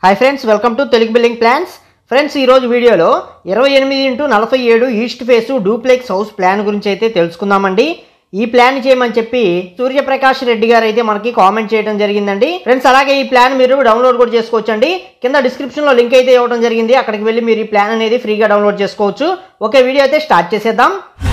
hi friends welcome to Telugu building plans friends ఈరోజు వీడియోలో ఇరవై ఎనిమిది ఇంటూ నలభై ఏడు east face duplex house plan గురించి అయితే తెలుసుకుందామండి ఈ ప్లాన్ చేయమని చెప్పి సూర్యప్రకాష్ రెడ్డి గారు అయితే మనకి కామెంట్ చేయడం జరిగిందండి ఫ్రెండ్స్ అలాగే ఈ ప్లాన్ మీరు డౌన్లోడ్ కూడా చేసుకోవచ్చండి కింద డిస్క్రిప్షన్లో లింక్ అయితే ఇవ్వడం జరిగింది అక్కడికి వెళ్ళి మీరు ఈ ప్లాన్ అనేది ఫ్రీగా డౌన్లోడ్ చేసుకోవచ్చు ఓకే వీడియో అయితే స్టార్ట్ చేసేద్దాం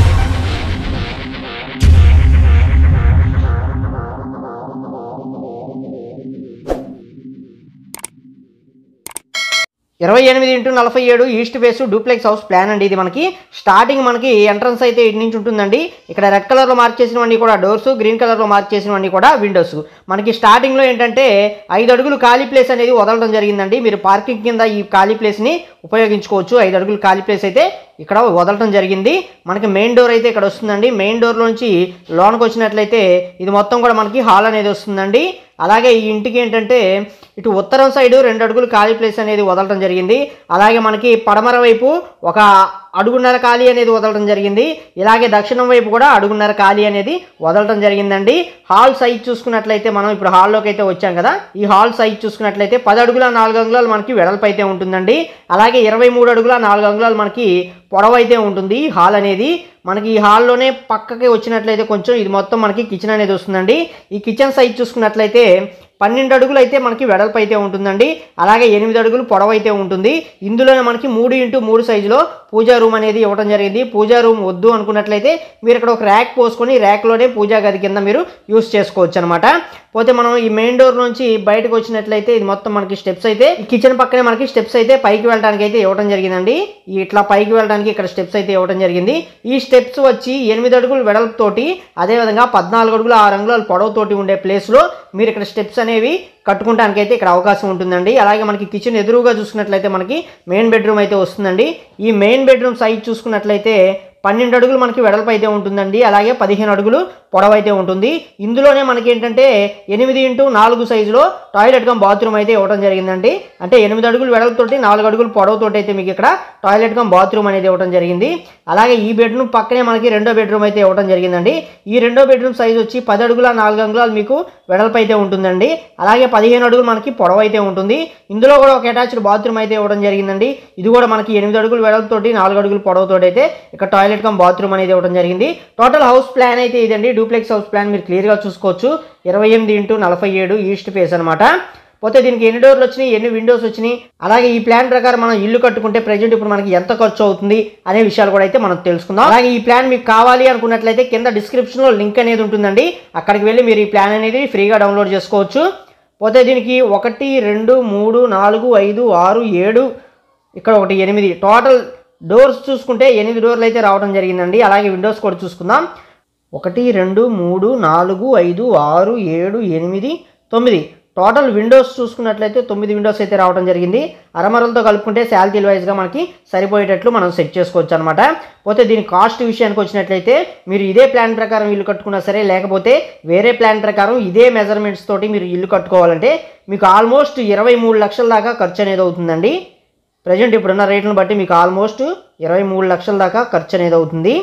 ఇరవై ఎనిమిది ఇంటూ నలభై ఏడు east face duplex house plan అండి ఇది మనకి స్టార్టింగ్ మనకి ఎంట్రన్స్ అయితే ఇటు నుంచి ఉంటుందండి ఇక్కడ రెడ్ కలర్లో మార్క్ చేసినవన్నీ కూడా డోర్స్ గ్రీన్ కలర్లో మార్క్ చేసినవన్నీ కూడా విండోస్ మనకి స్టార్టింగ్లో ఏంటంటే ఐదు అడుగులు ఖాళీ ప్లేస్ అనేది వదలడం జరిగిందండి మీరు పార్కింగ్ కింద ఈ ఖాళీ ప్లేస్ని ఉపయోగించుకోవచ్చు ఐదు అడుగులు ఖాళీ ప్లేస్ అయితే ఇక్కడ వదలటం జరిగింది మనకి మెయిన్ డోర్ అయితే ఇక్కడ వస్తుందండి మెయిన్ డోర్ నుంచి లోనికి వచ్చినట్లయితే ఇది మొత్తం కూడా మనకి హాల్ అనేది వస్తుందండి అలాగే ఈ ఇంటికి ఏంటంటే ఇటు ఉత్తరం సైడు రెండు అడుగులు ఖాళీ ప్లేస్ అనేది వదలటం జరిగింది అలాగే మనకి పడమర వైపు ఒక అడుగున్నర ఖాళీ అనేది వదలటం జరిగింది ఇలాగే దక్షిణం వైపు కూడా అడుగున్నర ఖాళీ అనేది వదలటం జరిగిందండి హాల్ సైజ్ చూసుకున్నట్లయితే మనం ఇప్పుడు హాల్లోకి అయితే వచ్చాం కదా ఈ హాల్ సైజ్ చూసుకున్నట్లయితే పది అడుగుల నాలుగు అంగుళాలు మనకి వెడల్పు అయితే ఉంటుందండి అలాగే ఇరవై మూడు అడుగుల నాలుగు అంగుళాలు మనకి పొడవు అయితే ఉంటుంది ఈ హాల్ అనేది మనకి ఈ హాల్లోనే పక్కకి వచ్చినట్లయితే కొంచెం ఇది మొత్తం మనకి కిచెన్ అనేది వస్తుందండి ఈ కిచెన్ సైజ్ చూసుకున్నట్లయితే పన్నెండు అడుగులు అయితే మనకి వెడల్పు అయితే ఉంటుందండి అలాగే ఎనిమిది అడుగులు పొడవు అయితే ఉంటుంది ఇందులోనే మనకి మూడు ఇంటూ మూడు సైజులో పూజా రూమ్ అనేది ఇవ్వడం జరిగింది పూజా రూమ్ వద్దు అనుకున్నట్లయితే మీరు ఇక్కడ ఒక ర్యాక్ పోసుకొని ర్యాక్లోనే పూజా గది కింద మీరు యూస్ చేసుకోవచ్చు అనమాట పోతే మనం ఈ మెయిన్ డోర్ నుంచి బయటకు వచ్చినట్లయితే ఇది మొత్తం మనకి స్టెప్స్ అయితే ఈ కిచెన్ పక్కనే మనకి స్టెప్స్ అయితే పైకి వెళ్ళడానికి అయితే ఇవ్వడం జరిగిందండి ఈ ఇట్లా పైకి వెళ్ళడానికి ఇక్కడ స్టెప్స్ అయితే ఇవ్వడం జరిగింది ఈ స్టెప్స్ వచ్చి ఎనిమిది అడుగులు వెడల్పుతోటి అదేవిధంగా పద్నాలుగు అడుగులు ఆరు అంగుళాలు పొడవుతోటి ఉండే ప్లేస్లో మీరు ఇక్కడ స్టెప్స్ అనేవి కట్టుకుంటానికి అయితే ఇక్కడ అవకాశం ఉంటుందండి అలాగే మనకి కిచెన్ ఎదురుగా చూసుకున్నట్లయితే మనకి మెయిన్ బెడ్రూమ్ అయితే వస్తుందండి ఈ మెయిన్ బెడ్రూమ్ సైజ్ చూసుకున్నట్లయితే పన్నెండు అడుగులు మనకి వెడల్పు అయితే ఉంటుందండి అలాగే పదిహేను అడుగులు పొడవు అయితే ఉంటుంది ఇందులోనే మనకి ఏంటంటే ఎనిమిది ఇంటూ నాలుగు సైజులో టాయిలెట్ కమ్ బాత్రూమ్ అయితే ఇవ్వడం జరిగిందండి అంటే ఎనిమిది అడుగులు వెడల్పుతోటి నాలుగు అడుగులు పొడవుతోటి అయితే మీకు ఇక్కడ టాయిలెట్ కమ్ బాత్రూమ్ అనేది ఇవ్వడం జరిగింది అలాగే ఈ బెడ్రూమ్ పక్కనే మనకి రెండో బెడ్రూమ్ అయితే ఇవ్వడం జరిగిందండి ఈ రెండో బెడ్రూమ్ సైజ్ వచ్చి పది అడుగుల నాలుగు అంగుళాలు మీకు వెడల్పు అయితే ఉంటుందండి అలాగే పదిహేను అడుగులు మనకి పొడవు అయితే ఉంటుంది ఇందులో కూడా ఒక అటాచ్డ్ బాత్రూమ్ అయితే ఇవ్వడం జరిగిందండి ఇది కూడా మనకి ఎనిమిది అడుగులు వెడల్పుతోటి నాలుగు అడుగులు పొడవుతోటి అయితే ఇక్కడ టాయిలెట్ కమ్ బాత్రూమ్ అనేది ఇవ్వడం జరిగింది టోటల్ హౌస్ ప్లాన్ అయితే ఇదండి డూప్లెక్స్ హౌస్ ప్లాన్ మీరు క్లియర్గా చూసుకోవచ్చు ఇరవై ఎనిమిది ఇంటూ నలభై ఏడు ఈస్ట్ ఫేస్ అనమాట పోతే దీనికి ఎన్ని డోర్లు వచ్చినాయి ఎన్ని విండోస్ వచ్చినాయి అలాగే ఈ ప్లాన్ ప్రకారం మనం ఇల్లు కట్టుకుంటే ప్రజెంట్ ఇప్పుడు మనకి ఎంత ఖర్చు అవుతుంది అనే విషయాలు కూడా అయితే మనం తెలుసుకుందాం అలాగే ఈ ప్లాన్ మీకు కావాలి అనుకున్నట్లయితే కింద డిస్క్రిప్షన్లో లింక్ అనేది ఉంటుందండి అక్కడికి వెళ్ళి మీరు ఈ ప్లాన్ అనేది ఫ్రీగా డౌన్లోడ్ చేసుకోవచ్చు పోతే దీనికి ఒకటి రెండు మూడు నాలుగు ఐదు ఆరు ఏడు ఇక్కడ ఒకటి ఎనిమిది టోటల్ డోర్స్ చూసుకుంటే ఎనిమిది డోర్లు అయితే రావడం జరిగిందండి అలాగే విండోస్ కూడా చూసుకుందాం ఒకటి రెండు మూడు నాలుగు ఐదు ఆరు ఏడు ఎనిమిది తొమ్మిది టోటల్ విండోస్ చూసుకున్నట్లయితే తొమ్మిది విండోస్ అయితే రావడం జరిగింది అరమరలతో కలుపుకుంటే శాలరీ వైజ్గా మనకి సరిపోయేటట్లు మనం సెట్ చేసుకోవచ్చు అనమాట పోతే దీని కాస్ట్ విషయానికి వచ్చినట్లయితే మీరు ఇదే ప్లాన్ ప్రకారం ఇల్లు కట్టుకున్నా సరే లేకపోతే వేరే ప్లాన్ ప్రకారం ఇదే మెజర్మెంట్స్ తోటి మీరు ఇల్లు కట్టుకోవాలంటే మీకు ఆల్మోస్ట్ ఇరవై మూడు లక్షల దాకా ఖర్చు అనేది అవుతుందండి ప్రజెంట్ ఇప్పుడున్న రేట్లను బట్టి మీకు ఆల్మోస్ట్ ఇరవై మూడు లక్షల దాకా ఖర్చు అనేది అవుతుంది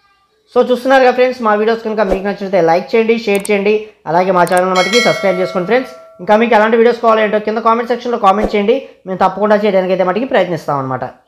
సో చూస్తున్నారు కదా ఫ్రెండ్స్ మా వీడియోస్ కనుక మీకు నచ్చితే లైక్ చేయండి షేర్ చేయండి అలాగే మా ఛానల్ మటుకి సబ్స్క్రైబ్ చేసుకోండి ఫ్రెండ్స్ ఇంకా మీకు ఎలాంటి వీడియోస్ కావాలంటో కింద కామెంట్ సెక్షన్లో కామెంట్ చేయండి మేము తప్పకుండా చేయడానికి అయితే మటుకి ప్రయత్నిస్తాం అనమాట